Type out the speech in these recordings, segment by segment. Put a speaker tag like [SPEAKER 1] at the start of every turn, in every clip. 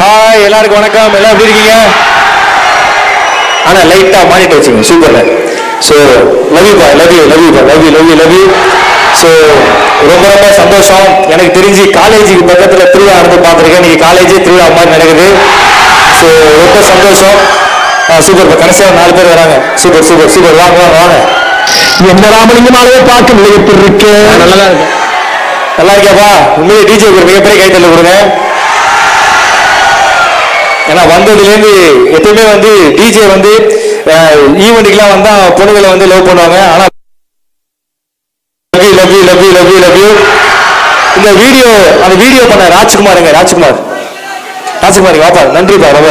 [SPEAKER 1] Hi எல்லாருக்கும் வணக்கம் எல்லாம் எப்படி இருக்கீங்க ஆனா லைட்டா மானிட்டு வச்சுங்க சூப்பர்ல ஸோ லவ் யூ பா லவ் யூ லவ் யூ பா love you love you love you so ரொம்ப ரொம்ப சந்தோஷம் எனக்கு தெரிஞ்சு காலேஜுக்கு பக்கத்துல திருவிழா நடந்து பார்த்துருக்கேன் இன்னைக்கு காலேஜே திருவிழா மாதிரி நடக்குது ஸோ ரொம்ப சந்தோஷம் சூப்பர் இப்போ கடைசியாக நாலு பேர் வராங்க சூப்பர் சூப்பர் சூப்பர் வாங்க வாங்க வாங்க
[SPEAKER 2] எந்த ராமலிங்கமாலே பார்க்க நிலையத்தில் இருக்கு
[SPEAKER 1] நல்லா இருக்கு நல்லா இருக்கியாப்பா உண்மையிலே டிஜே ஒரு மிகப்பெரிய கைத்தல்ல கொடுங்க ஏன்னா வந்ததுலேருந்து எப்பவுமே வந்து டிஜே வந்து ஈவெண்ட்டுக்கெல்லாம் வந்தா பொண்ணுகளை வந்து லவ் பண்ணுவாங்க ஆனா love you love you love you love you இந்த வீடியோ அந்த வீடியோ பண்ண ராஜ்குமாருங்க ராஜ்குமார் ராஜ்குமார் வாப்பா நன்றிப்பா ரொம்ப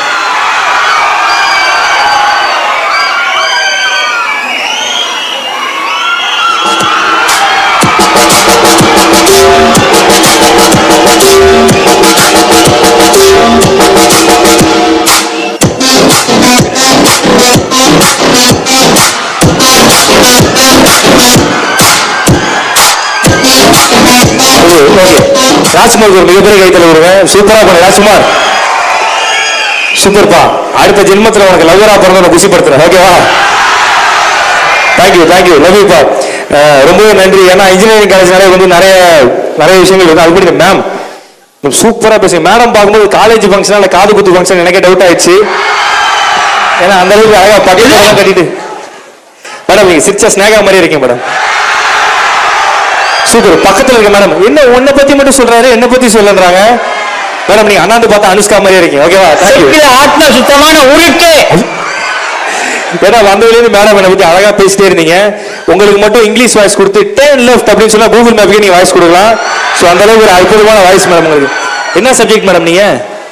[SPEAKER 1] ஓகே ராஜ்குமாருக்கு ஒரு மிகப்பெரிய கைத்தல விடுவேன் சூப்பரா பண்ண ராஜ்குமார் சூப்பர்ப்பா அடுத்த ஜென்மத்துல உனக்கு லவ்வரா பிறந்த உன்னை குஷிப்படுத்துறேன் ஓகேவா தேங்க்யூ தேங்க்யூ லவ் யூப்பா ரொம்பவே நன்றி ஏன்னா இன்ஜினியரிங் காலேஜ்னாலே வந்து நிறைய நிறைய விஷயங்கள் இருக்கு அது பண்ணி மேம் சூப்பரா பேசுங்க மேடம் பார்க்கும்போது காலேஜ் ஃபங்க்ஷன் காது குத்து ஃபங்க்ஷன் எனக்கே டவுட் ஆயிடுச்சு ஏன்னா அந்த அளவுக்கு அழகா பக்கத்துல கட்டிட்டு மேடம் நீங்க சிரிச்சா ஸ்னேகா மாதிரி இருக்கீங்க மேடம் சூப்பர் பக்கத்துல இருக்க மேடம் என்ன உன்னை பத்தி மட்டும் சொல்றாரு என்ன பத்தி சொல்லுறாங்க மேடம் நீங்க அண்ணாந்து பார்த்தா அனுஷ்கா மாதிரியே இருக்கீங்க ஓகேவா தேங்க்யூ
[SPEAKER 2] ஆத்ம சுத்தமான உருட்டு
[SPEAKER 1] ஏன்னா வந்ததுலேருந்து மேடம் என்னை பத்தி அழகா பேசிட்டே இருந்தீங்க உங்களுக்கு மட்டும் இங்கிலீஷ் வாய்ஸ் கொடுத்து டேன் லெஃப்ட் அப்படின்னு சொன்னா கூகுள் மேப்புக்கு நீங்க வாய்ஸ் கொடுக்கலாம் ஸோ அந்த அளவுக்கு ஒரு அற்புதமான வாய்ஸ் மேடம் உங்களுக்கு என்ன சப்ஜெக்ட் மேடம் நீங்க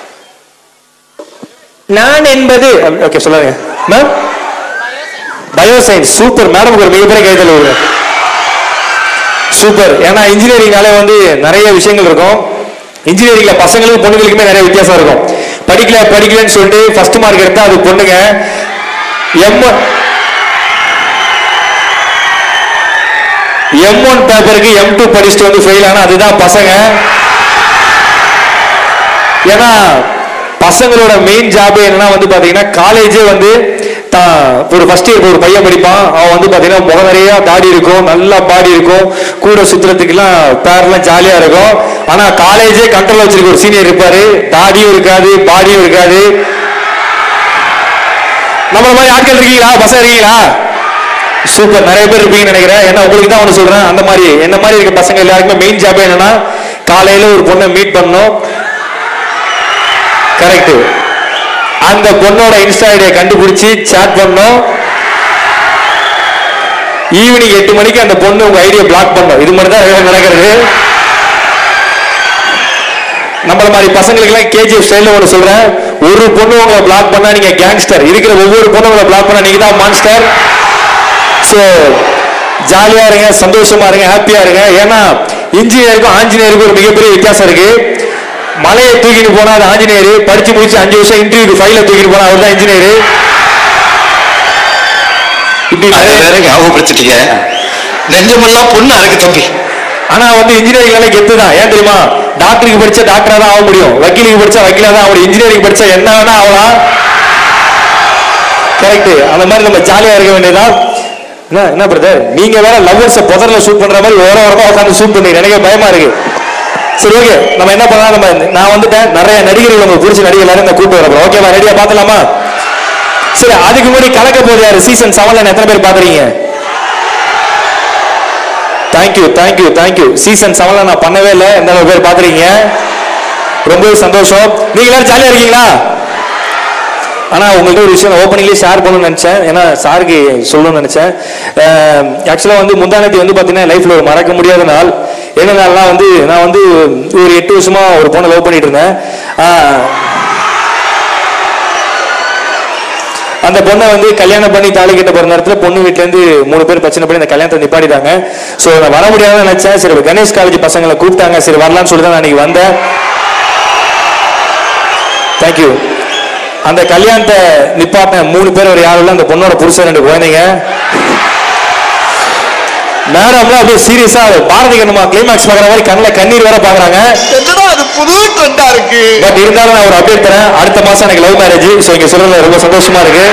[SPEAKER 1] நான் என்பது ஓகே சொல்லுங்க மேம் பயோ சயின்ஸ் சூப்பர் மேடமுக்கு ஒரு மிகப்பெரிய கைதல் விடுங்க சூப்பர் ஏன்னா இன்ஜினியரிங்னாலே வந்து நிறைய விஷயங்கள் இருக்கும் இன்ஜினியரிங்ல பசங்களுக்கும் பொண்ணுங்களுக்குமே நிறைய வித்தியாசம் இருக்கும் படிக்கல படிக்கலன்னு சொல்லிட்டு ஃபர்ஸ்ட் மார்க் எடுத்தா அது பொண்ணுங்க எம் எம் ஒன் பேப்பருக்கு எம் டூ படிச்சுட்டு வந்து ஃபெயில் ஆனா அதுதான் பசங்க ஏன்னா பசங்களோட மெயின் ஜாப் என்னன்னா வந்து பாத்தீங்கன்னா காலேஜே வந்து தான் ஒரு ஃபர்ஸ்ட் இயர் ஒரு பையன் படிப்பான் அவன் வந்து பாத்தீங்கன்னா முக நிறைய தாடி இருக்கும் நல்லா பாடி இருக்கும் கூட சுத்துறதுக்கெல்லாம் பேர்லாம் ஜாலியா இருக்கும் ஆனா காலேஜே கண்ட்ரோல் வச்சிருக்க ஒரு சீனியர் இருப்பாரு தாடியும் இருக்காது பாடியும் இருக்காது நம்மள மாதிரி ஆட்கள் இருக்கீங்களா பசங்க இருக்கீங்களா சூப்பர் நிறைய பேர் இருப்பீங்கன்னு நினைக்கிறேன் ஏன்னா உங்களுக்கு தான் ஒன்று சொல்றேன் அந்த மாதிரி என்ன மாதிரி இருக்க பசங்க எல்லாருக்குமே மெயின் ஜாப் என்னன்னா காலையில ஒரு பொண்ணை மீட் பண்ணணும் கரெக்ட் அந்த பொண்ணோட இன்ஸ்டா ஐடியை கண்டுபிடிச்சு சேட் பண்ணோம் ஈவினிங் எட்டு மணிக்கு அந்த பொண்ணு உங்க ஐடியை பிளாக் பண்ணும் இது மாதிரி தான் நடக்கிறது நம்மள மாதிரி பசங்களுக்கு எல்லாம் கேஜிஎஃப் ஸ்டைல ஒன்று சொல்றேன் ஒரு பொண்ணு உங்களை பிளாக் பண்ணா நீங்க கேங்ஸ்டர் இருக்கிற ஒவ்வொரு பொண்ணு உங்களை பிளாக் பண்ணா நீங்க தான் மான்ஸ்டர் ஸோ ஜாலியா இருங்க சந்தோஷமா இருங்க ஹாப்பியா இருங்க ஏன்னா இன்ஜினியருக்கும் ஆஞ்சநேயருக்கும் ஒரு மிகப்பெரிய வித்தியாசம் இருக்கு மலையை தூக்கிட்டு போனா அது ஆஞ்சநேயர் படிச்சு முடிச்சு அஞ்சு வருஷம் இன்டர்வியூக்கு ஃபைல தூக்கிட்டு போனா அவர் தான் இன்ஜினியர் இப்படி
[SPEAKER 3] அதை வேற ஞாபகப்படுத்திட்டீங்க நெஞ்சமெல்லாம் பொண்ணு அறக்கு தம்பி
[SPEAKER 1] ஆனா வந்து இன்ஜினியரிங்னால கெத்து தான் ஏன் தெரியுமா டாக்டருக்கு படிச்சா டாக்டரா தான் ஆக முடியும் வக்கீலுக்கு படிச்சா வக்கீலா தான் ஆக முடியும் இன்ஜினியரிங் படிச்சா என்ன வேணா ஆகலாம் கரெக்ட் அந்த மாதிரி நம்ம ஜாலியா இருக்க வேண்டியதுதான் என்ன என்ன பிரதர் நீங்க வேற லவ்வர்ஸ் புதர்ல ஷூட் பண்ற மாதிரி ஓர ஓரமா உட்காந்து ஷூட் பண்ணி எனக்கு பயமா இருக்கு சரி ஓகே நம்ம என்ன பண்ணலாம் நம்ம நான் வந்துட்டேன் நிறைய நடிகர்கள் உங்களுக்கு பிடிச்ச நடிகர் எல்லாரும் இந்த கூட்டு வரப்போம் ஓகேவா ரெடியா பார்த்தலாமா சரி அதுக்கு முன்னாடி கலக்க போகுது யாரு சீசன் செவன்ல எத்தனை பேர் பாக்குறீங்க தேங்க்யூ தேங்க்யூ தேங்க்யூ சீசன் செவன்ல நான் பண்ணவே இல்லை எந்த அளவு பேர் பாக்குறீங்க ரொம்பவே சந்தோஷம் நீங்க எல்லாரும் ஜாலியா இருக்கீங்களா ஆனா உங்கள்ட்ட ஒரு விஷயம் ஓப்பனிங்லேயே ஷேர் பண்ணணும்னு நினைச்சேன் ஏன்னா சாருக்கு சொல்லணும்னு நினைச்சேன் ஆக்சுவலா வந்து முந்தானத்தி வந்து பாத்தீங்கன்னா லைஃப்ல ஒரு மறக்க முடியாத நாள் என்ன நாள்னா வந்து நான் வந்து ஒரு எட்டு வருஷமா ஒரு பொண்ணை லவ் பண்ணிட்டு இருந்தேன் ஆஹ், அந்த பொண்ணை வந்து கல்யாணம் பண்ணி தாலி கட்ட போற நேரத்துல பொண்ணு வீட்ல இருந்து மூணு பேர் பிரச்சனை பண்ணி அந்த கல்யாணத்தை நிப்பாட்டிட்டாங்க சோ நான் வர முடியாதுன்னு நினைச்சேன் சரி கணேஷ் காலேஜ் பசங்களை கூப்பிட்டாங்க சரி வரலாம்னு சொல்லி தான் நான் இன்னைக்கு வந்தேன் தேங்க்யூ அந்த கல்யாணத்தை நிப்பாட்டின மூணு பேர் ஒரு யாரும் இல்ல அந்த பொண்ணோட புருஷன் ரெண்டு குழந்தைங்க மேடம்லாம் அப்படியே சீரியஸா பாரதி கண்ணம்மா கிளைமேக்ஸ் பாக்குற மாதிரி கண்ணுல கண்ணீர் வேற பாக்குறாங்க
[SPEAKER 2] என்னடா அது
[SPEAKER 3] இது புது ட்ரெண்டா இருக்கு
[SPEAKER 1] பட் இருந்தாலும் நான் ஒரு அப்டேட் தரேன் அடுத்த மாசம் எனக்கு லவ் மேரேஜ் ஸோ இங்க சொல்றதுல ரொம்ப சந்தோஷமா இருக்கு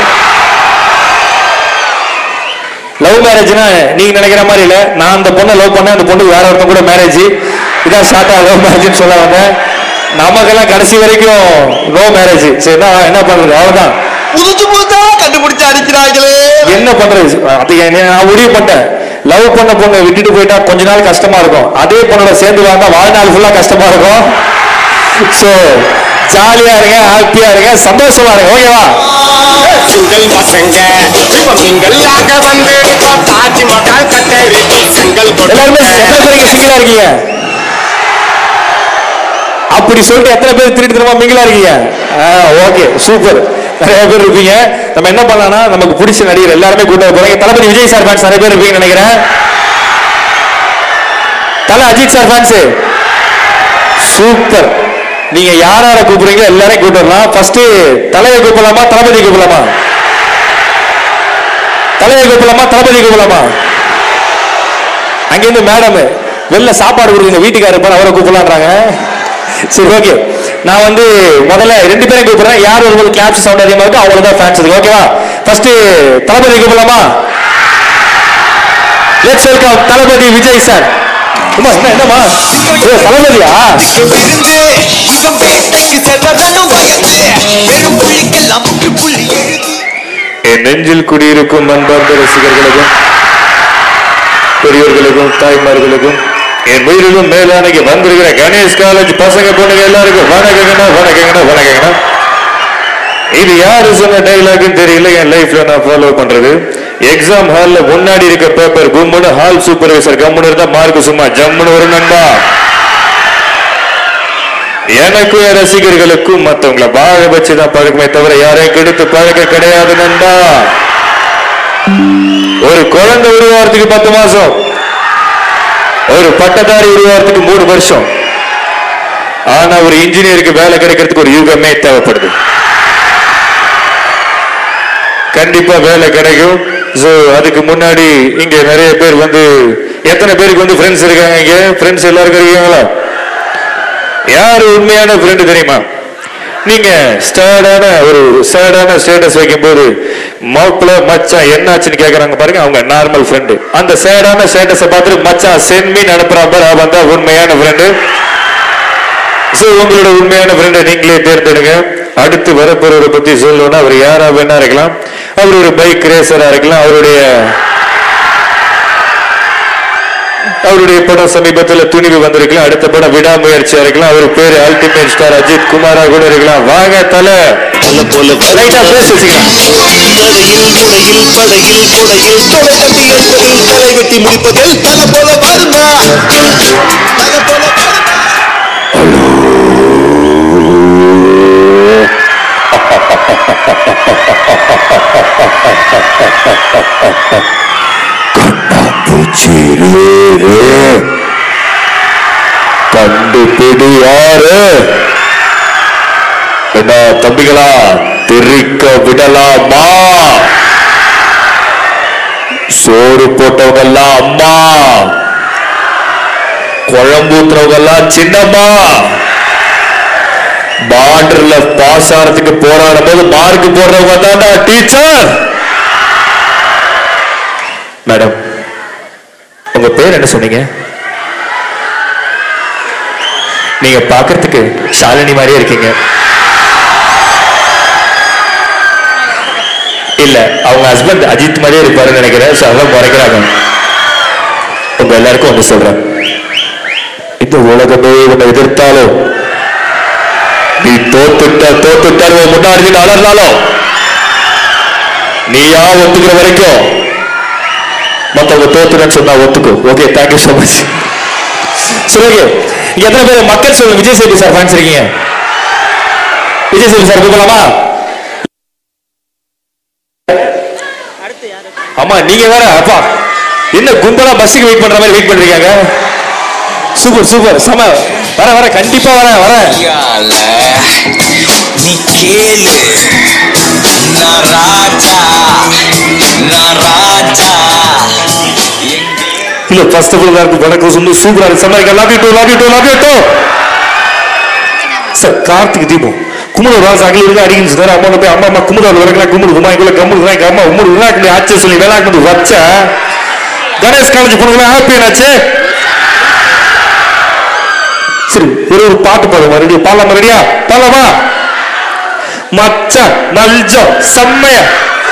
[SPEAKER 1] லவ் மேரேஜ்னா நீங்க நினைக்கிற மாதிரி இல்ல நான் அந்த பொண்ணை லவ் பண்ணேன் அந்த பொண்ணுக்கு வேற ஒருத்தன் கூட மேரேஜ் இதான் ஷார்ட்டா லவ் மேரேஜ்னு சொல்ல வந்தேன் நமக்கெல்லாம் கடைசி வரைக்கும் நோ மேரேஜ் சரி என்ன என்ன பண்றது அவ்வளவுதான்
[SPEAKER 3] புதுசு புதுசா கண்டுபிடிச்சு அடிக்கிறாங்களே
[SPEAKER 1] என்ன பண்றது அது என்ன- நான் முடிவு பண்ணிட்டேன் லவ் பண்ண பொண்ணை விட்டுட்டு போயிட்டா கொஞ்ச நாள் கஷ்டமா இருக்கும் அதே பொண்ணோட சேர்ந்து வாழ்ந்தா வாழ்நாள் ஃபுல்லா கஷ்டமா இருக்கும் சோ ஜாலியா இருங்க ஹாப்பியா இருங்க சந்தோஷமா இருங்க ஓகேவா
[SPEAKER 4] சிங்கள் பசங்க இப்ப சிங்கல்லாக வந்து இப்போ தாஜ்மஹால் கட்டறிட்டு சிங்கள்
[SPEAKER 1] எல்லாருமே எத்தனை பேர் இங்க சிங்கிளா இருக்கீங்க அப்படி சொல்லிட்டு எத்தனை பேர் திருட்டு திரும்ப மிங்கிலா இருக்கீங்க ஓகே சூப்பர் நிறைய பேர் இருப்பீங்க நம்ம என்ன பண்ணலாம்னா நமக்கு பிடிச்ச நடிகர் எல்லாருமே கூட்ட போறீங்க தளபதி விஜய் சார் ஃபேன்ஸ் நிறைய பேர் இருப்பீங்கன்னு நினைக்கிறேன் தல அஜித் சார் ஃபேன்ஸ் சூப்பர் நீங்க யார் யாரை கூப்பிடுறீங்க எல்லாரையும் கூப்பிடலாம் ஃபர்ஸ்ட் தலையை கூப்பிடலாமா தளபதி கூப்பிடலாமா தலையை கூப்பிடலாமா தளபதி கூப்பிடலாமா அங்கிருந்து மேடம் வெளில சாப்பாடு கொடுக்குங்க வீட்டுக்காரர் இருப்பார் அவரை கூப்பிடலான்றாங்க சரி ஓகே நான் வந்து முதல்ல ரெண்டு பேரும் கூப்பிடுறேன் யார் ஒருவர் கிளாப்ஸ் சவுண்ட் அதிகமாக இருக்கோ அவங்களுக்கு தான் ஃபேன்ஸ் இருக்கு ஓகேவா ஃபர்ஸ்ட் தளபதி கூப்பிடலாமா let's welcome Thalapathy Vijay sir அம்மா என்ன என்னம்மா ஏ தளபதியா
[SPEAKER 3] விருந்து இவன் வேட்டைக்கு செல்வதனும் வயது வெறும் புள்ளிக்கெல்லாம் முற்று புள்ளி எழுதி
[SPEAKER 1] என் நெஞ்சில் குடியிருக்கும் அன்பார்ந்த ரசிகர்களுக்கும் பெரியோர்களுக்கும் தாய்மார்களுக்கும் என் உயிரிலும் மேலானைக்கு வந்திருக்கிற கணேஷ் காலேஜ் பசங்க பொண்ணுங்க எல்லாருக்கும் வணக்கங்கண்ணா வணக்கங்கண்ணா வணக்கங்கண்ணா இது யாரு சொன்ன டைலாக்னு தெரியல என் லைஃப்ல நான் ஃபாலோ பண்றது எக்ஸாம் ஹால்ல முன்னாடி இருக்க பேப்பர் கும்முன்னு ஹால் சூப்பர்வைசர் கம்முன்னு இருந்தா மார்க் சும்மா ஜம்முன்னு ஒரு நண்பா எனக்கும் என் ரசிகர்களுக்கும் மத்தவங்கள வாழ வச்சுதான் பழக்கமே தவிர யாரையும் கெடுத்து பழக்க கிடையாது நண்பா ஒரு குழந்தை உருவாகிறதுக்கு பத்து மாசம் ஒரு பட்டதாரி உருவாகிறதுக்கு மூணு வருஷம் ஆனா ஒரு இன்ஜினியருக்கு வேலை கிடைக்கிறதுக்கு ஒரு யுகமே தேவைப்படுது கண்டிப்பா வேலை கிடைக்கும் சோ அதுக்கு முன்னாடி இங்க நிறைய பேர் வந்து எத்தனை பேருக்கு வந்து ஃப்ரெண்ட்ஸ் இருக்காங்க இங்க ஃப்ரெண்ட்ஸ் எல்லாருக்கும் இருக்கீங்களா யார் உண்மையான ஃப்ரெண்டு தெரியுமா நீங்க ஸ்டேடான ஒரு சேடான ஸ்டேட்டஸ் வைக்கும்போது மாப்பிள மச்சான் என்னாச்சுன்னு கேக்குறாங்க பாருங்க அவங்க நார்மல் ஃப்ரெண்டு அந்த சேடான ஸ்டேட்டஸை பார்த்துட்டு மச்சான் சென்மீன் அனுப்புற மாதிரி அவன் தான் உண்மையான ஃப்ரெண்டு சோ உங்களோட உண்மையான ஃப்ரெண்டை நீங்களே தேர்ந்தெடுங்க அடுத்து வரப்போறவரை பத்தி சொல்லணும்னா அவர் யாரா வேணா இருக்கலாம் அவர் ஒரு பைக் ரேசரா இருக்கலாம் அவருடைய அவருடைய படம் சமீபத்துல துணிவு வந்திருக்கலாம் அடுத்த படம் விடாமுயற்சியா இருக்கலாம் அவர் பேரு அல்டிமேட் ஸ்டார் அஜித் குமாரா கூட இருக்கலாம் வாங்க தல
[SPEAKER 3] தலை போல
[SPEAKER 1] லைட்டா பேசி வச்சுக்கலாம்
[SPEAKER 3] நடையில் முறையில் படையில் கொடையில் தொடை கட்டி எடுப்பதில் தலை வெட்டி முடிப்பதில் தலை போல வருமா தலை போல வருமா
[SPEAKER 1] கண்டுபிடி யாரு என்ன தம்பிகளா திரிக்க விடலாமா சோறு போட்டவங்க எல்லாம் அம்மா குழம்பு ஊத்துறவங்க எல்லாம் சின்னம்மா பார்டர்ல பாஸ் ஆறதுக்கு போராடும் போது மார்க் போடுறவங்க தான்டா டீச்சர் மேடம் உங்க பேர் என்ன சொன்னீங்க நீங்க பார்க்கிறதுக்கு ஷாலினி மாதிரியே இருக்கீங்க இல்ல அவங்க ஹஸ்பண்ட் அஜித் மாதிரியே இருப்பாருன்னு நினைக்கிறேன் so அதான் குறைக்கிறாங்க உங்க எல்லாருக்கும் ஒண்ணு சொல்றேன் இந்த உலகமே உன்னை எதிர்த்தாலும் நீ தோத்துட்ட தோத்துட்ட உன் முன்னாடி நின்னு அலர்னாலும் நீயா ஒத்துக்கிற வரைக்கும் மத்தவங்க தோத்துறேன்னு சொன்னா ஒத்துக்கோ ஓகே தேங்க்யூ so மச் சரி ஓகே இங்க எத்தனை பேர் மக்கள் சொல்லுங்க விஜய் சேபி சார் ஃபேன்ஸ் இருக்கீங்க விஜய் சேபி சார் கூப்பிடலாமா ஆமா நீங்க வேற அப்பா என்ன கும்பலா பஸ்ஸுக்கு வெயிட் பண்ற மாதிரி வெயிட் பண்றீங்க சூப்பர் சூப்பர் செம வர வர கண்டிப்பா வர வர
[SPEAKER 3] யால நீ கேளு நான் ராஜா நான் ராஜா எங்கே
[SPEAKER 1] இல்ல ஃபர்ஸ்ட் ஆஃப் ஆல் எல்லாருக்கும் வணக்கம் சொல்லி சூப்பரா இருக்கு செம்ம இருக்கு love you too love you too love you too sir Karthik Deepam குமுத ராஜ் அகில இருக்கு அடிக்கணும் சார் அம்மா போய் அம்மா அம்மா குமுத வரக்கலாம் குமுது குமாய்க்குள்ள கம்முது எங்க அம்மா உம்முடு விழாக்கு ஆச்சு சொல்லி வேளாக்கு வச்ச கணேஷ் காலேஜ் பொண்ணுங்களா ஹாப்பி என்னாச்சு சரி ஒரு ஒரு பாட்டு பாடுவோம் ரெடியா பாடலாமா ரெடியா பாடலாமா மச்சான் நல்ஜம் செம்மையா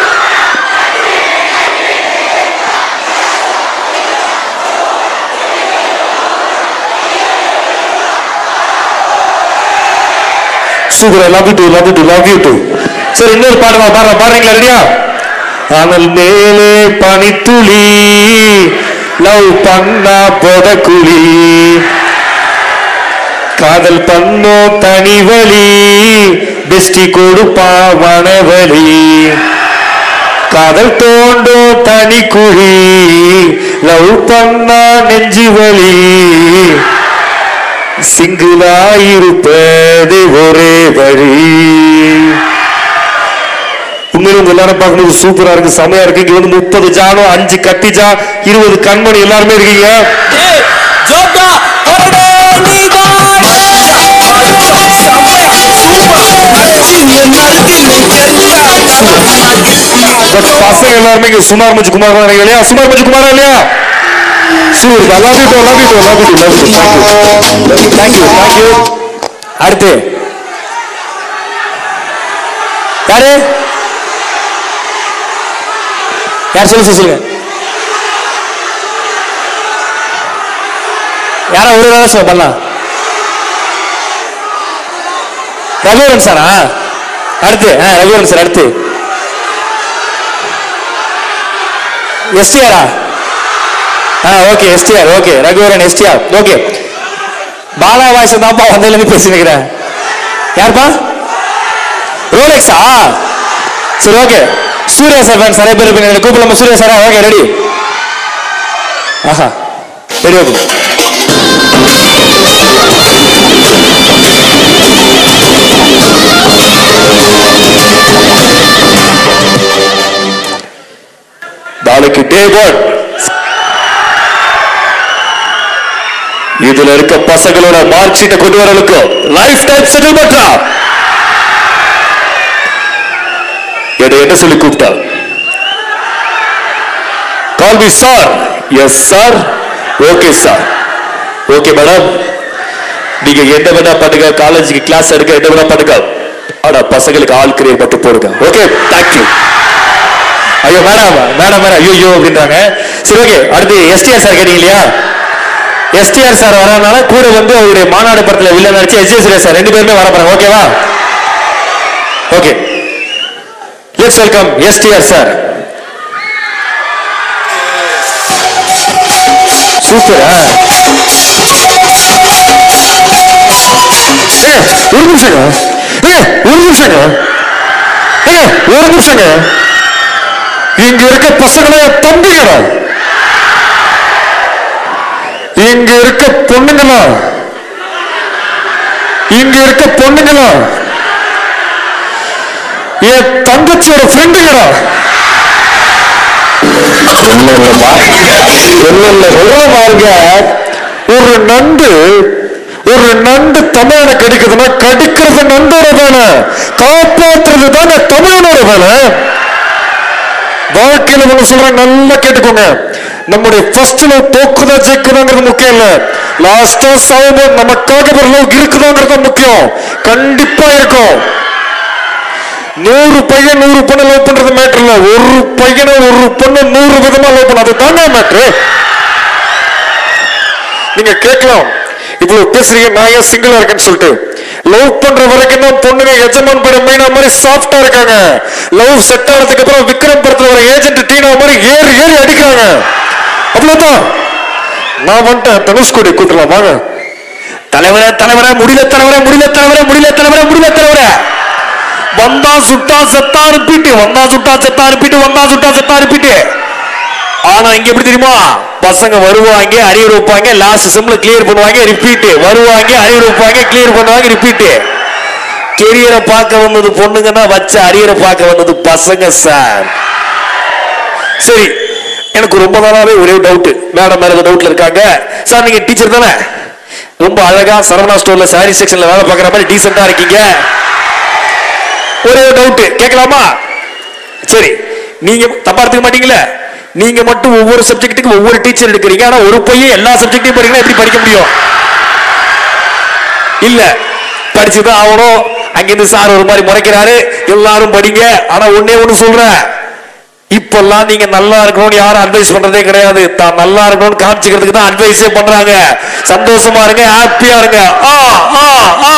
[SPEAKER 1] super love you too love you too love you too சரி இன்னொரு பாட்டு நான் பாடுறேன் பாடுறீங்களா ரெடியா அனல் மேலே பனித்துளி லவ் பண்ணா பொதக்குழி காதல் பண்ணோ தனி வழி பெஸ்டி கொடுப்பா வனவழி காதல் தோண்டோ தனி குழி லவ் பண்ணா நெஞ்சு வலி சிங்கிளாயிருப்பது ஒரே வழி உண்மையில உங்க எல்லாரும் பார்க்கும்போது சூப்பரா இருக்கு செமையா இருக்கு இங்க வந்து முப்பது ஜானம் அஞ்சு கட்டி ஜா இருபது கண்மணி எல்லாருமே இருக்கீங்க பட் பசங்க எல்லாருமே இங்க சுமார் மஞ்சு குமார் தான் இருக்கீங்க இல்லையா சுமார் மஞ்சு குமாரா இல்லையா super love you love you love you love you thank you thank you அடுத்து யாரு யார் சொல்லு சொல்லு, சொல்லுங்க யாரா ஒரு வேலை சொல்ல பண்ணலாம் ரகுவரன் சாரா அடுத்து ஆ ரகுவரன் சார் அடுத்து எஸ்டிஆரா ஆ okay STR okay Raghuvaran STR okay Bala voice தான்ப்பா வந்ததுலேருந்து பேசினுக்கிறேன் யாருப்பா ரோலெக்ஸா சரி ஓகே சூர்யா சார் ஃபேன்ஸ் நிறைய பேர் இருப்பீங்க கூப்பிடலாமா சூர்யா சாரா ஓகே ரெடி ஆஹா ரெடி ஓகே நாளைக்கு டே ஒன் இதுல இருக்க பசங்களோட மார்க் ஷீட்டை கொண்டு வரலுக்கு லைஃப் டைம் செட்டில்மெண்டா என்னை என்ன சொல்லி கூப்பிட்டா call me sir yes sir okay sir okay madam நீங்க என்ன வேணா பண்ணுங்க காலேஜுக்கு கிளாஸ் எடுக்க என்ன வேணா பண்ணுங்க ஆனா பசங்களுக்கு ஆல் கிரியர் மட்டும் போடுங்க ஓகே தேங்க்யூ ஐயோ மேடம் மேடம் மேடம் ஐயோ ஐயோ அப்படின்றாங்க சரி ஓகே அடுத்து எஸ்டிஆர் சார் கேட்டீங்க இல்லையா எஸ்டிஆர் சார் வரனால கூட வந்து அவருடைய மாநாடு படத்துல வில்ல நடிச்சு எஸ் ஜே சார் ரெண்டு பேருமே வர போறாங்க ஓகேவா okay let's welcome STR sir super ஒரு நிமிஷங்க ஏ ஒரு நிமிஷங்க ஏ ஒரு நிமிஷங்க இங்க இருக்க பசங்களே தம்பிகளா இங்க இருக்க பொண்ணுங்களா இங்க இருக்க பொண்ணுங்களா என் தங்கச்சியோட ஃப்ரெண்டுங்களா பாருங்க ஒரு நண்டு ஒரு நண்டு தமிழனை கடிக்குதுன்னா கடிக்கிறது நண்டோட வேலை காப்பாத்துறது தானே தமிழனோட வேலை வாழ்க்கையில ஒண்ணு சொல்றேன் நல்லா கேட்டுக்கோங்க நம்முடைய ஃபர்ஸ்ட் லவ் தோக்குதா ஜெயிக்குதாங்கிறது முக்கியம் இல்ல லாஸ்டா சாகும்போது நமக்காக ஒரு லவ் இருக்குதாங்கிறது முக்கியம் கண்டிப்பா இருக்கும் நூறு பையன் நூறு பொண்ணு லவ் பண்றது மேட்டர் இல்ல ஒரு பையனை ஒரு பொண்ணு நூறு விதமா லவ் பண்ண அது தானே மேட்ரு நீங்க கேட்கலாம் இவ்வளவு பேசுறீங்க நான் ஏன் சிங்கிளா இருக்கேன்னு சொல்லிட்டு லவ் பண்ற வரைக்கும் தான் பொண்ணுங்க எஜமான் படம் மீனா மாதிரி சாஃப்டா இருக்காங்க லவ் செட் ஆனதுக்கு அப்புறம் விக்ரம் படத்துல வர ஏஜென்ட் டீனா மாதிரி ஏறி ஏறி அடிக்கிறாங்க அவ்வளவுதான் நான் வந்துட்டேன் தனுஷ்கோடி கூட்டலாம் வாங்க தலைவரே தலைவரே முடியல தலைவரே முடியல தலைவரே முடியல தலைவரே முடியல தலைவரே வந்தா சுட்டா செத்தா ரிப்பீட்டு வந்தா சுட்டா செத்தா ரிப்பீட்டு வந்தா சுட்டா செத்தா ரிப்பீட்டு ஆனா இங்க எப்படி தெரியுமா பசங்க வருவாங்க அறிவு வைப்பாங்க லாஸ்ட் செம்ல கிளியர் பண்ணுவாங்க ரிப்பீட் வருவாங்க அறிவு வைப்பாங்க கிளியர் பண்ணுவாங்க ரிப்பீட் கெரியரை பார்க்க வந்தது பொண்ணுங்கன்னா வச்ச அரியரை பார்க்க வந்தது பசங்க சார் சரி எனக்கு ரொம்ப நாளாவே ஒரே டவுட் மேடம் மேல டவுட்ல இருக்காங்க சார் நீங்க டீச்சர் தானே ரொம்ப அழகா சரவணா ஸ்டோர்ல சாரி செக்ஷன்ல வேலை பார்க்குற மாதிரி டீசெண்டா இருக்கீங்க ஒரே டவுட் கேட்கலாமா சரி நீங்க தப்பா எடுத்துக்க மாட்டீங்களே நீங்க மட்டும் ஒவ்வொரு சப்ஜெக்ட்டுக்கு ஒவ்வொரு டீச்சர் எடுக்கிறீங்க ஆனா ஒரு பையன் எல்லா சப்ஜெக்ட்டையும் படிக்கணும் எப்படி படிக்க முடியும் இல்ல படிச்சுதான் ஆகணும் அங்கிருந்து சார் ஒரு மாதிரி முறைக்கிறாரு எல்லாரும் படிங்க ஆனா ஒன்னே ஒண்ணு சொல்றேன் இப்பெல்லாம் நீங்க நல்லா இருக்கணும்னு யாரும் அட்வைஸ் பண்றதே கிடையாது தான் நல்லா இருக்கணும்னு காமிச்சுக்கிறதுக்கு தான் அட்வைஸே பண்றாங்க சந்தோஷமா இருங்க ஹாப்பியா இருங்க ஆ ஆ ஆ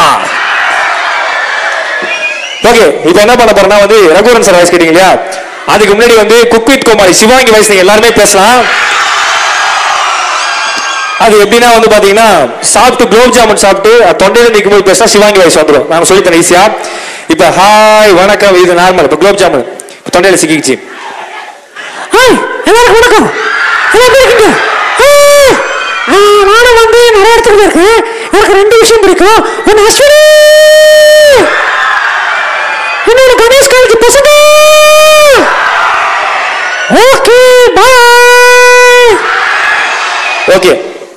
[SPEAKER 1] ஓகே இப்போ என்ன பண்ண போறேன்னா வந்து ரகுவரன் சார் வாய்ஸ் கேட்டீங்க இல்லையா அதுக்கு முன்னாடி வந்து குக்வித் குமாரி சிவாங்கி வாய்ஸ் நீங்க எல்லாருமே பேசலாம் அது எப்படின்னா வந்து பாத்தீங்கன்னா சாப்பிட்டு குலோப் ஜாமுன் சாப்பிட்டு அது தொண்டையில நிற்கும் போது பேசினா சிவாங்கி வாய்ஸ் வந்துடும் நான் சொல்லித்தரேன் ஈஸியா இப்ப ஹாய் வணக்கம் இது நார்மல் இப்ப குலோப் ஜாமுன் இப்ப தொண்டையில சிக்கிச்சு
[SPEAKER 5] ஹாய் எல்லாருக்கும் வணக்கம் எல்லாம் எப்படி இருக்கீங்க ஹாய். ஆ, நானும் வந்து நிறைய இடத்துக்கு போயிருக்கேன் எனக்கு ரெண்டு விஷயம் பிடிக்கும் ஒன்று அஸ்வினி இன்னொன்று கணேஷ் காலேஜ் பசங்க ஓகே பாய்
[SPEAKER 1] ஓகே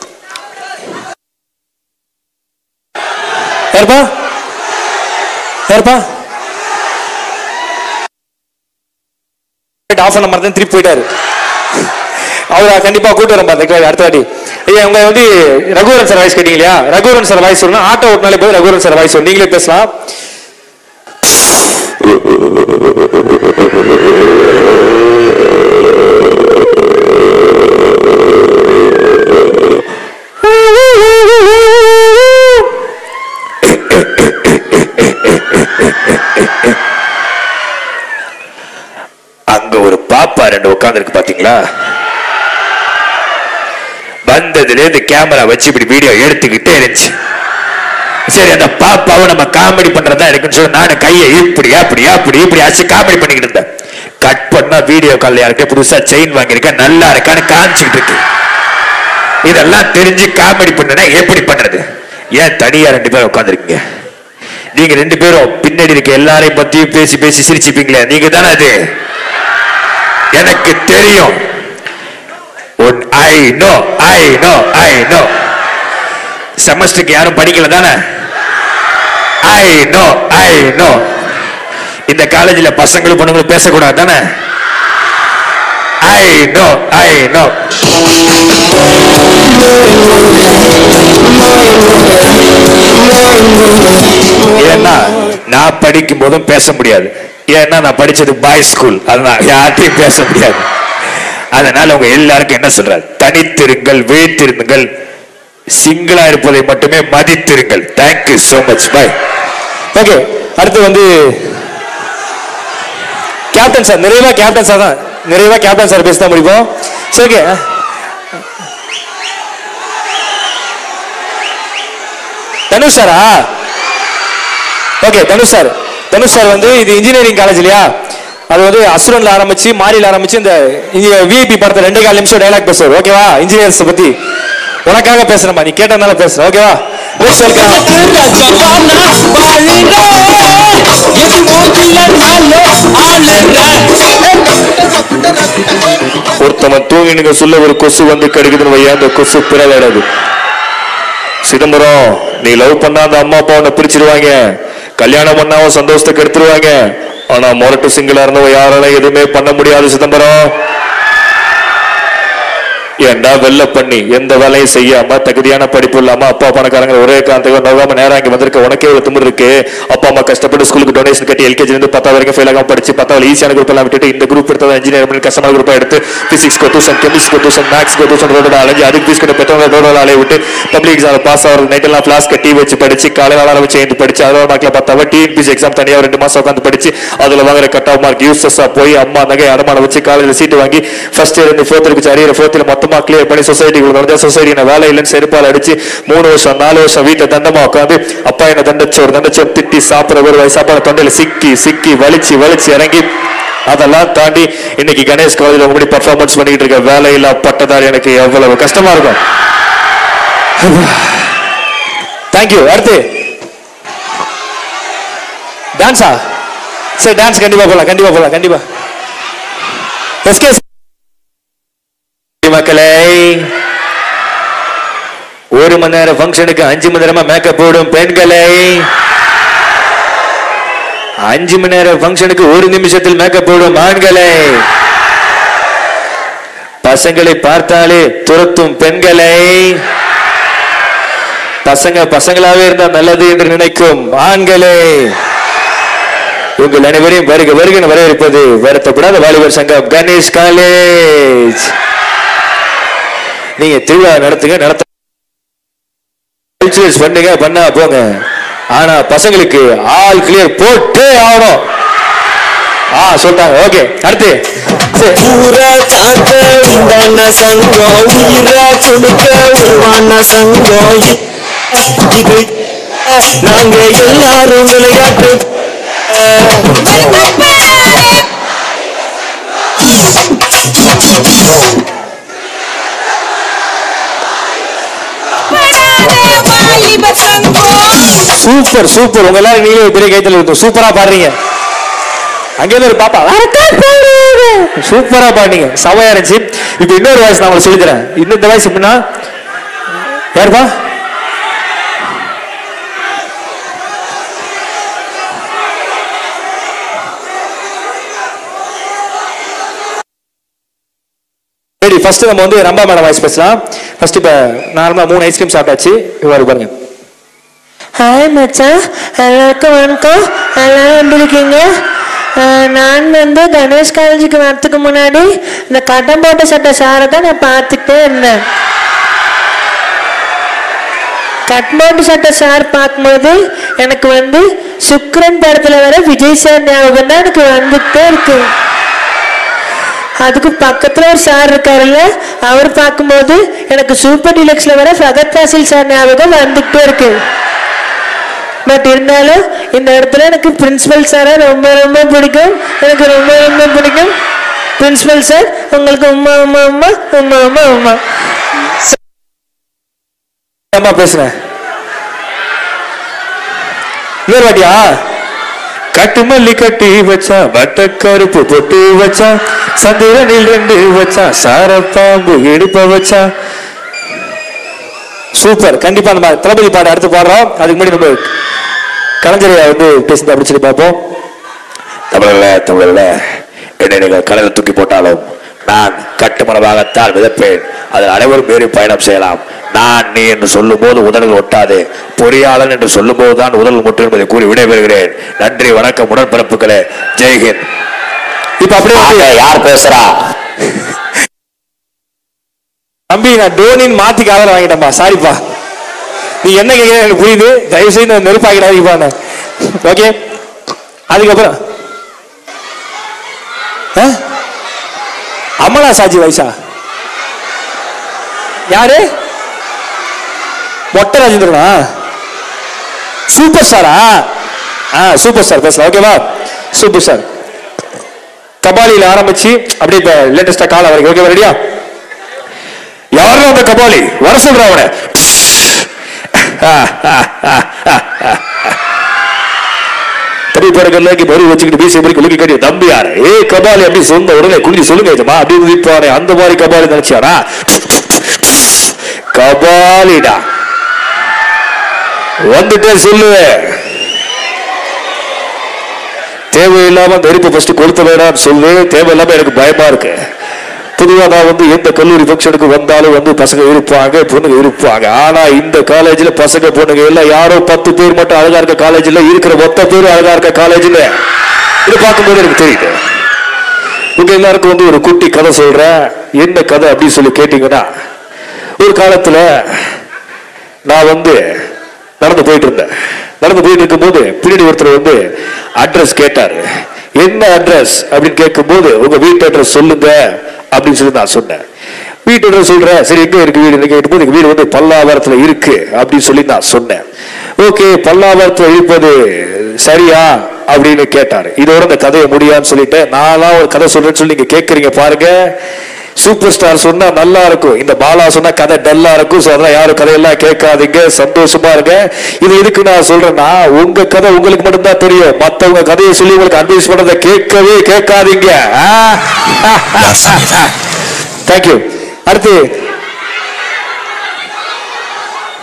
[SPEAKER 1] யாருப்பா யாருப்பா ஆஃப் பண்ண மாதிரி திருப்பி போயிட்டாரு அவரை கண்டிப்பா கூட்டு வரேன் பாத்துக்கலாம் அடுத்த வாட்டி ஐயா உங்க வந்து ரகுவரன் சார் வாய்ஸ் கேட்டீங்க இல்லையா ரகுவரன் சார் வாய்ஸ் சொல்லணும் ஆட்டோ ஓட்டினாலே போய் ரகுவரன் சார் வாய்ஸ் சொல்லணும் நீங்களே பேசலாம் அங்க ஒரு பாப்பா ரெண்டு உட்கார்ந்துருக்கு பாத்தீங்களா வந்ததுல இந்த கேமரா வச்சு இப்படி வீடியோ எடுத்துக்கிட்டே இருந்துச்சு சரி அந்த பாப்பாவை நம்ம காமெடி பண்றதா இருக்குன்னு சொல்லி நானும் கையை இப்படி அப்படி அப்படி இப்படி ஆச்சு காமெடி பண்ணிக்கிட்டு இருந்தேன் கட் பண்ணா வீடியோ கால்ல யாருக்கு புதுசா செயின் வாங்கியிருக்கேன் நல்லா இருக்கான்னு காமிச்சுக்கிட்டு இருக்கு இதெல்லாம் தெரிஞ்சு காமெடி பண்ணுனா எப்படி பண்றது ஏன் தனியா ரெண்டு பேரும் உட்காந்துருக்கீங்க நீங்க ரெண்டு பேரும் பின்னாடி இருக்க எல்லாரையும் பத்தியும் பேசி பேசி சிரிச்சுப்பீங்களே நீங்க தானே அது எனக்கு தெரியும் உன் I know I know I know செமஸ்டருக்கு யாரும் படிக்கல தானே ஐ நோ ஐ நோ இந்த காலேஜ்ல பசங்களும் பொண்ணுங்களும் பேசக்கூடாது தானே ஐ நோ ஐ நோ ஏன்னா நான் படிக்கும் போதும் பேச முடியாது ஏன்னா நான் படிச்சது பாய் ஸ்கூல் அதனால யார்ட்டையும் பேச முடியாது அதனால உங்க எல்லாருக்கும் என்ன சொல்றாரு தனித்திருங்கள் விழித்திருங்கள் சிங்கிளா இருப்பதை மட்டுமே மதித்திருங்கள் thank you so much bye okay அடுத்து வந்து கேப்டன் சார் நிறைவா கேப்டன் சார் தான் நிறைவா கேப்டன் சார் பேசி தான் முடிப்போம் சரி ஓகே தனுஷ் சாரா okay Dhanush sir Dhanush sir வந்து இது இன்ஜினியரிங் காலேஜ் இல்லையா அது வந்து அசுரன்ல ஆரம்பிச்சு மாரில ஆரம்பிச்சு இந்த விஐபி படத்தை ரெண்டே கால் நிமிஷம் டைலாக் பேசுவார் ஓகேவா இன்ஜினியர்ஸ் பத்தி உனக்காக பேசுறேம்மா நீ கேட்டனால பேசுறேன் ஓகேவா Let's welcome. ஒருத்தவன் தூங்கினுங்க சொல்ல ஒரு கொசு வந்து கடிக்குதுன்னு வையா அந்த கொசு பிறவிடாது சிதம்பரம் நீ லவ் பண்ணா அந்த அம்மா அப்பா உன்னை பிரிச்சிருவாங்க கல்யாணம் பண்ணாவும் சந்தோஷத்தை கெடுத்துருவாங்க ஆனா மொரட்டு சிங்கிளா இருந்தவ யாரால எதுவுமே பண்ண முடியாது சிதம்பரம் ஏன்டா வெள்ள பண்ணி எந்த வேலையும் செய்யாம தகுதியான படிப்பு இல்லாம அப்பா பணக்காரங்க ஒரே காந்தகம் நோகாம நேரம் இங்க வந்திருக்க உனக்கே ஒரு திமிரு இருக்கு அப்பா அம்மா கஷ்டப்பட்டு ஸ்கூலுக்கு டொனேஷன் கட்டி எல்கேஜி இருந்து பத்தாவது வரைக்கும் ஃபெயில் ஆகாம படிச்சு பத்தாவது ஈஸியான குரூப் எல்லாம் விட்டுட்டு இந்த குரூப் எடுத்தது இன்ஜினியர் பண்ணி கஷ்டமான குரூப் எடுத்து physics tuition chemist tuition maths tuition ரோட அலைஞ்சு அதுக்கு ஃபீஸ் கட்ட பெற்றவங்க ரோட அலைய விட்டு பப்ளிக் எக்ஸாம் பாஸ் ஆகிறது நைட் எல்லாம் கிளாஸ் கட்டி வச்சு படிச்சு காலையில அலாரம் வச்சு எழுந்து படிச்சு அதோட மார்க்ல பத்தாவது டிஎன்பிசி எக்ஸாம் தனியா ரெண்டு மாசம் உட்காந்து படிச்சு அதுல வாங்குற கட் ஆஃப் மார்க் யூசஸா போய் அம்மா நகை அடமானம் வச்சு காலேஜ்ல சீட்டு வாங்கி ஃபர்ஸ்ட் இயர் இருந்து ஃபோர்த் இருக்கு அரியர் ஃபோர்த்ல மொத்தமா கிளியர் பண்ணி சொசைட்டிக்குள்ள நுழைஞ்சா சொசைட்டி வேலை இல்லைன்னு செருப்பால் அடிச்சு மூணு வருஷம் நாலு வருஷம் வீட்டை தண்டமா உட்காந்து அப்பா என்ன தண்டச்சோர் தண்டச்சோர் திட்டி சாப்பிட ஒரு வயசு சாப்பாடு தொண்டையில சிக்கி சிக்கி வலிச்சு வலிச்சு இறங்கி அதெல்லாம் தாண்டி இன்னைக்கு கணேஷ் காலேஜ்ல உங்களுடைய பர்ஃபார்மன்ஸ் பண்ணிட்டு இருக்க வேலையில்லா பட்டதாரி எனக்கு எவ்வளவு கஷ்டமா இருக்கும் தேங்க்யூ அடுத்து டான்ஸா சரி டான்ஸ் கண்டிப்பா போலாம் கண்டிப்பா போலாம் கண்டிப்பா எஸ்கே மக்களே ஒரு மணி நேரம் ஃபங்க்ஷனுக்கு அஞ்சு மணி நேரமா மேக்கப் போடும் பெண்களை அஞ்சு மணி நேரம் ஃபங்க்ஷனுக்கு ஒரு நிமிஷத்தில் மேக்கப் போடும் ஆண்களை பசங்களை பார்த்தாலே துரத்தும் பெண்களை பசங்க பசங்களாவே இருந்தா நல்லது என்று நினைக்கும் ஆண்களே உங்கள் அனைவரையும் வருக வருக வரவேற்பது வருத்தப்படாத வாலிபர் சங்கம் கணேஷ் காலேஜ் நீங்க திருவிழா நடத்துங்க நடத்த கல்ச்சுரல்ஸ் பண்ணுங்க பண்ணா போங்க ஆனா பசங்களுக்கு ஆல் கிளியர் போட்டே ஆகணும் ஆ சொல்லிட்டாங்க ஓகே அடுத்து சரி.
[SPEAKER 2] ஊரா காக்க உண்டான சங்கம் உயிரா கொடுக்க உருவான சங்கம் இ- இது நாங்க எல்லாரும் விளையாட்டு
[SPEAKER 1] சூப்பர் சூப்பர் உங்க எல்லாரும் நீங்களே பெரிய கைத்தல் இருக்கும் சூப்பரா பாடுறீங்க அங்கேருந்து ஒரு பாப்பா சூப்பரா பாடுறீங்க சவையா இருந்துச்சு இப்போ இன்னொரு வாய்ஸ் நான் உங்களுக்கு சொல்லித்தரேன் இன்னும் இந்த வாய்ஸ் எப்படின்னா யாருப்பா சரி ஃபர்ஸ்ட் நம்ம வந்து ரம்பா மேடம் வாய்ஸ் பேசலாம் ஃபர்ஸ்ட் இப்போ நார்மலாக மூணு ஐஸ்கிரீம் சாப்பிட்டாச்சு இவ்வாறு பாருங்க
[SPEAKER 5] ஹாய் மச்சான் எல்லாருக்கும் வணக்கம் எல்லாரும் வந்திருக்கீங்க அஹ் நான் வந்து கணேஷ் காலேஜுக்கு வரத்துக்கு முன்னாடி இந்த கட்டம் போட்ட சட்டை சாரை தான் நான் பார்த்துக்கிட்டே இருந்தேன் கட் போட்டு சட்டை சார் பார்க்கும்போது எனக்கு வந்து சுக்ரன் படத்துல வர விஜய் சார் ஞாபகம் தான் எனக்கு வந்துகிட்டே இருக்கு அதுக்கு பக்கத்துல ஒரு சார் இருக்காருல்ல அவர் பார்க்கும்போது எனக்கு சூப்பர் டிலக்ஸ்ல வர ஃபகத் பாசில் சார் ஞாபகம் வந்துகிட்டே இருக்கு பட் இருந்தாலும் இந்த இடத்துல எனக்கு பிரின்சிபல் சாரை ரொம்ப ரொம்ப பிடிக்கும் எனக்கு ரொம்ப ரொம்ப பிடிக்கும் பிரின்சிபல் சார் உங்களுக்கு உமா உமா உமா உமா உமா உமா
[SPEAKER 1] அம்மா பேசுறேன் இன்னொரு வாட்டியா கட்டு மல்லி கட்டி வச்சா வட்ட கருப்பு பொட்டு வச்சா சந்திரனில் ரெண்டு வச்சா சாரப்பாம்பு இடுப்ப வச்சா சூப்பர் கண்டிப்பா நம்ம தளபதி பாட அடுத்து பாடுறோம் அதுக்கு முன்னாடி நம்ம கலைஞரையா வந்து பேசுறது அப்படி சொல்லி பார்ப்போம் தமிழல்ல தமிழல்ல என்னை நீங்கள் கடலில் தூக்கி போட்டாலும் நான் கட்டுமனமாகத்தான் விதப்பேன் அதில் அனைவரும் மீறி பயணம் செய்யலாம் நான் நீ என்று சொல்லும் போது உடல்கள் ஒட்டாது பொறியாளன் என்று சொல்லும் போது தான் உடல் முட்டும் என்பதை கூறி விடைபெறுகிறேன் நன்றி வணக்கம் உடன்பிறப்புகளே ஜெய்ஹிந்த் இப்ப அப்படியே வந்து
[SPEAKER 2] யார் பேசுறா
[SPEAKER 1] தம்பி நான் டோனின்னு மாத்தி காதல வாங்கிட்டேன்பா சாரிப்பா நீ என்ன கேட்கிற எனக்கு புரியுது தயவு செய்து நான் நெருப்பாக்கிடாதீங்கப்பா ஓகே அதுக்கப்புறம் ஆ? அமலா சாஜி வயசா யாரு மொட்டை ராஜேந்திரனா சூப்பர் ஸ்டாரா ஆ சூப்பர் ஸ்டார் பேசலாம் ஓகேவா சூப்பர் ஸ்டார் கபாலியில் ஆரம்பிச்சு அப்படியே இப்போ லேட்டஸ்டா காலம் வரைக்கும் ஓகேவா ரெடியா யாரும் அந்த கபாலி வர சொல்ற அவனை தம்பி படங்கள்ல பரு வச்சுக்கிட்டு பீசை மாதிரி குலுக்கி கட்டி தம்பி யாரு ஏ கபாலி அப்படி சொந்த உடனே குளிச்சு சொல்லுங்க ஏஜமா அப்படி உதிப்பானே அந்த மாதிரி கபாலி நினைச்சாடா கபாலிடா வந்துட்டே சொல்லு தேவையில்லாம நெருப்பு ஃபர்ஸ்ட் கொளுத்த வேணாம்னு சொல்லு தேவையில்லாம எனக்கு பயமா இருக்கு பொதுவா நான் வந்து எந்த கல்லூரி ஃபங்க்ஷனுக்கு வந்தாலும் வந்து பசங்க இருப்பாங்க பொண்ணுங்க இருப்பாங்க ஆனா இந்த காலேஜ்ல பசங்க பொண்ணுங்க எல்லாம் யாரோ பத்து பேர் மட்டும் அழகா இருக்க காலேஜ்ல இருக்கிற மொத்த பேரும் அழகா இருக்க காலேஜ்ல இது பார்க்கும்போது எனக்கு தெரியுது உங்க எல்லாருக்கும் வந்து ஒரு குட்டி கதை சொல்றேன் என்ன கதை அப்படின்னு சொல்லி கேட்டீங்கன்னா ஒரு காலத்துல நான் வந்து நடந்து போயிட்டு இருந்தேன் நடந்து போயிட்டு இருக்கும்போது பின்னாடி ஒருத்தர் வந்து அட்ரஸ் கேட்டாரு என்ன அட்ரஸ் அப்படின்னு கேட்கும்போது உங்க வீட்டு அட்ரஸ் சொல்லுங்க அப்படின்னு சொல்லி நான் சொன்னேன் வீட்டு அட்ரஸ் சொல்றேன் சரி எங்க இருக்கு வீடு கேட்டும்போது எங்க வீடு வந்து பல்லாவரத்துல இருக்கு அப்படின்னு சொல்லி நான் சொன்னேன் ஓகே பல்லாவரத்துல இருப்பது சரியா அப்படின்னு கேட்டாரு இதோட இந்த கதையை முடியான்னு சொல்லிட்டு நான்லாம் ஒரு கதை சொல்றேன்னு சொல்லி நீங்க கேட்கறீங்க பாருங்க சூப்பர் ஸ்டார் சொன்னா நல்லா இருக்கும் இந்த பாலா சொன்னா கதை டல்லா இருக்கும் ஸோ அதெல்லாம் யாரும் கதையெல்லாம் கேட்காதீங்க சந்தோஷமா இருங்க இது எதுக்கு நான் சொல்றேன்னா உங்க கதை உங்களுக்கு மட்டும்தான் தெரியும் மத்தவங்க கதையை சொல்லி உங்களுக்கு அட்வைஸ் பண்றதை கேட்கவே கேட்காதீங்க தேங்க்யூ அடுத்து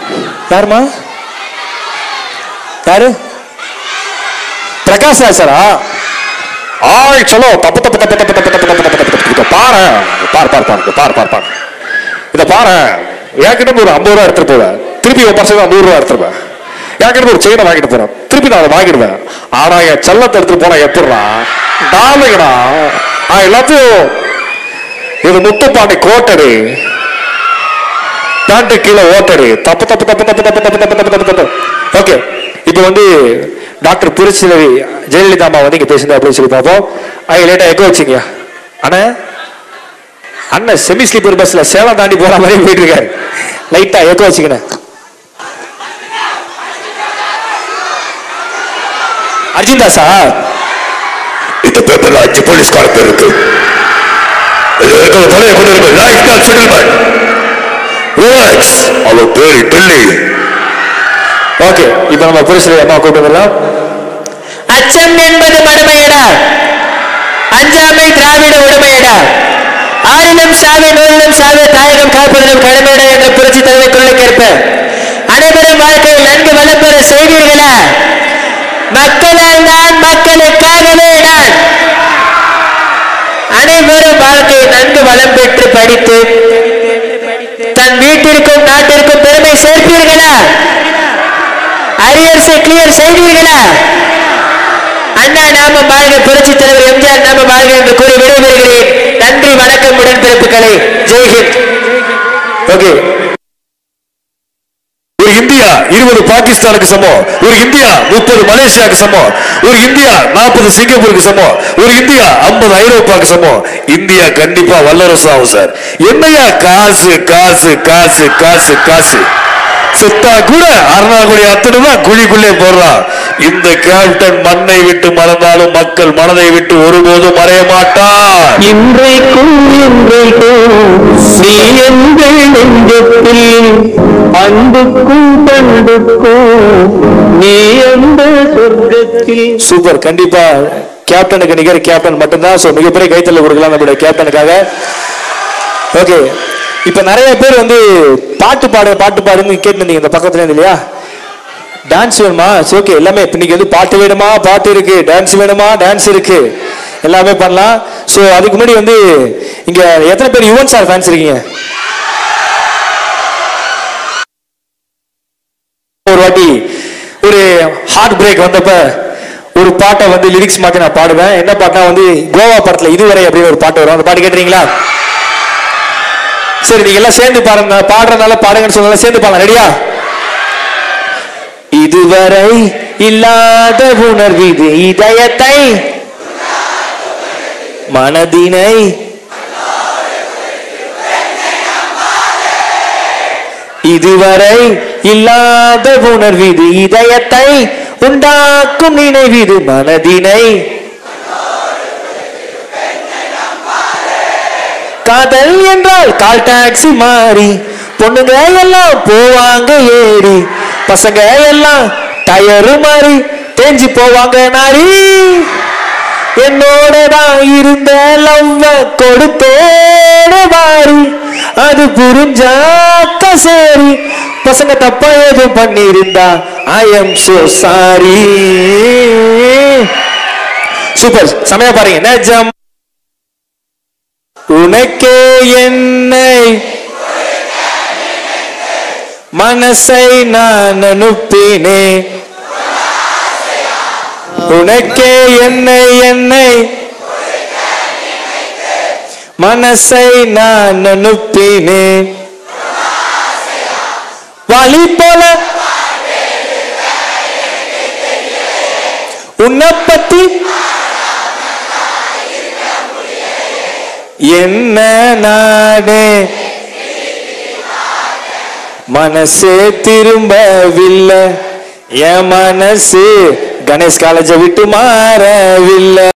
[SPEAKER 1] யாருமா யாரு பிரகாஷ் ராஜ் சாரா ஆய் சலோ தப்பு தப்பு தப்பு தப்பு தப்பு தப்பு தப்பு தப்பு தப்பு தப்பு பாரு பார் பார் பார் பார் பார் பார் இதை பாரு என்கிட்ட ஒரு ஐம்பது ரூபா எடுத்துட்டு போவேன் திருப்பி ஒரு பர்சன்ட் நூறு ரூபா எடுத்துருவேன் என்கிட்ட ஒரு செயினை வாங்கிட்டு போறேன் திருப்பி நான் அதை வாங்கிடுவேன் ஆனா என் செல்லத்தை எடுத்துட்டு போனா எப்படிடா டாமையடா நான் எல்லாத்தையும் இது முத்துப்பாண்டி கோட்டடி பேண்ட் கீழே ஓட்டடி தப்பு தப்பு தப்பு தப்பு தப்பு தப்பு தப்பு தப்பு தப்பு தப்பு ஓகே இப்போ வந்து டாக்டர் புரட்சிலவி ஜெயலலிதா அம்மா வந்து இங்க பேசுது அப்படின்னு சொல்லி பார்ப்போம் ஐயா லேட்டா எக்கோ வச்சிங்க அண்ணா அண்ணன் செமி ஸ்லீப்பர் பஸ்ல சேலம் தாண்டி போற மாதிரி போயிட்டு இருக்காரு லைட்டா எக்கோ வச்சுக்கினேன் அர்ஜுன் தாஸா
[SPEAKER 3] இந்த பேப்பர்ல அஞ்சு போலீஸ்கார பேர் இருக்கு இதுல இருக்கிற தலையை கொண்டு இருக்கு லைஃப் ஸ்டைல் செட்டில்மெண்ட் ரிலாக்ஸ் அவ பேரு டெல்லி
[SPEAKER 1] ஓகே இப்போ நம்ம புரட்சிலவி அம்மா கூப்பிட்டு வரலாம்
[SPEAKER 2] அச்சம் என்பது மடுமையடா அஞ்சாமை திராவிட உடைமையடா ஆறினம் சாவி நூலினம் சாவி தாயகம் காப்பதிலும் கடமையடா என்ற புரட்சி தலைவர் கொள்ளைக்கேற்ப அனைவரும் வாழ்க்கையில் நன்கு வளம் பெற செய்வீர்களா மக்களால் நான் மக்களுக்காகவே நான் அனைவரும் வாழ்க்கையில் நன்கு வளம் பெற்று படித்து தன் வீட்டிற்கும் நாட்டிற்கும் பெருமை சேர்ப்பீர்களா அரியர்ஸை கிளியர் செய்வீர்களா அண்ணா நாம வாழ்க புரட்சி தலைவர் எம்ஜிஆர் நாம வாழ்க என்று கூறி விடைபெறுகிறேன் நன்றி வணக்கம் உடன்பிறப்புகளே ஜெய்ஹிந்த்
[SPEAKER 1] ஓகே
[SPEAKER 3] ஒரு இந்தியா இருபது பாகிஸ்தானுக்கு சமம் ஒரு இந்தியா முப்பது மலேசியாவுக்கு சமம் ஒரு இந்தியா நாற்பது சிங்கப்பூருக்கு சமம் ஒரு இந்தியா ஐம்பது ஐரோப்பாவுக்கு சமம் இந்தியா கண்டிப்பா வல்லரசு ஆகும் சார் என்னையா காசு காசு காசு காசு காசு செத்தா கூட அருணாக்குடி அத்தனை தான் குழிக்குள்ளே போடுறான் இந்த கேப்டன் மண்ணை விட்டு மறந்தாலும் மக்கள் மனதை விட்டு ஒருபோதும் மறைய மாட்டான்
[SPEAKER 2] இன்றைக்கும் இன்றைக்கும் நீ எங்கள் நெஞ்சத்தில் அன்புக்கும் பண்புக்கும் நீ அந்த சொர்க்கத்தில்
[SPEAKER 1] சூப்பர் கண்டிப்பா கேப்டனுக்கு நிகர் கேப்டன் மட்டும்தான் ஸோ மிகப்பெரிய கைத்தல் கொடுக்கலாம் நம்மளுடைய கேப்டனுக்காக ஓகே இப்போ நிறைய பேர் வந்து பாட்டு பாடு பாட்டு பாடுன்னு கேட்டுருந்தீங்க இந்த பக்கத்துல இருந்து இல்லையா டான்ஸ் வேணுமா ஓகே எல்லாமே இப்ப இன்னைக்கு வந்து பாட்டு வேணுமா பாட்டு இருக்கு டான்ஸ் வேணுமா டான்ஸ் இருக்கு எல்லாமே பண்ணலாம் ஸோ அதுக்கு முன்னாடி வந்து இங்க எத்தனை பேர் யுவன் சார் ஃபேன்ஸ் இருக்கீங்க ஒரு வாட்டி ஒரு ஹார்ட் பிரேக் வந்தப்ப ஒரு பாட்டை வந்து லிரிக்ஸ் மாத்தி நான் பாடுவேன் என்ன பாட்டா வந்து கோவா படத்துல இதுவரை அப்படின்னு ஒரு பாட்டு வரும் அந்த பாட்டு கேட்டுறீங்களா சரி நீங்க எல்லாம் சேர்ந்து பாருங்க பாடுறதுனால பாடுங்கன்னு சொன்னால சேர்ந்து பாடலாம் ரெடியா இதுவரை இல்லாத உணர்வு இது இதயத்தை மனதினை இதுவரை இல்லாத உணர்வு இது இதயத்தை உண்டாக்கும் நினைவிது மனதினை காதல் என்றால் கால் டாக்ஸி மாறி பொண்ணுங்க எல்லாம் போவாங்க ஏறி பசங்க எல்லாம் டயரு மாறி தேஞ்சு போவாங்க நாரி என்னோட தான் இருந்த லவ்வ கொடுத்தேன மாறி அது புரிஞ்சாக்க சரி பசங்க தப்பா எதுவும் பண்ணியிருந்தா I am so sorry super செமையா பாருங்க நிஜம் உனக்கே என்னை மனசை நான் அனுப்பினேன் உனக்கே என்னை என்னை மனசை நான் அனுப்பினேன் வழி போல உன்னை பத்தி என்ன நாடே மனசே திரும்பவில்லை என் மனசு கணேஷ் காலேஜை விட்டு மாறவில்லை